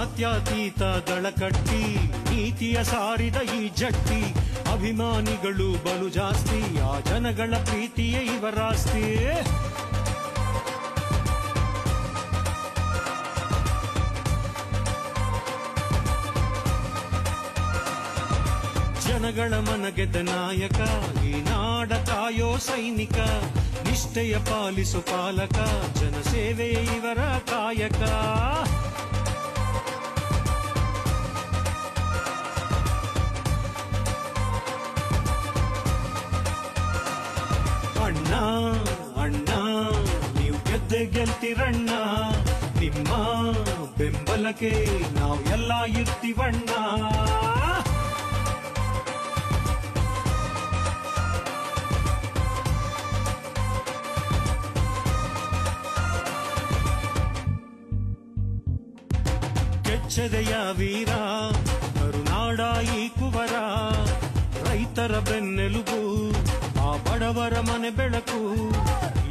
ಜಾತ್ಯತೀತ ದಳ ಕಟ್ಟಿ ನೀತಿಯ ಸಾರಿದ ಈ ಜಟ್ಟಿ ಅಭಿಮಾನಿಗಳು ಬಲು ಜಾಸ್ತಿ ಆ ಜನಗಳ ಪ್ರೀತಿಯೇ ಇವರಾಸ್ತಿ ಜನಗಳ ಮನಗೆದ ನಾಯಕ ಈ ನಾಡ ಕಾಯೋ ಸೈನಿಕ ನಿಷ್ಠೆಯ ಪಾಲಿಸು ಪಾಲಕ ಜನಸೇವೆ ಇವರ ಕಾಯಕ ಅಣ್ಣ ಅಣ್ಣ ನೀವು ಗೆದ್ದೆ ಗೆಲ್ತಿರಣ್ಣ ನಿಮ್ಮ ಬೆಂಬಲಕ್ಕೆ ನಾವು ಎಲ್ಲ ಇರ್ತೀವಣ್ಣ ಕೆಚ್ಚದೆಯ ವೀರ ಕರುನಾಡ ಈ ಕುವರ ರೈತರ ಬೆನ್ನೆಲುಬು ಆ ಬಡವರ ಮನೆ ಬೆಳಕು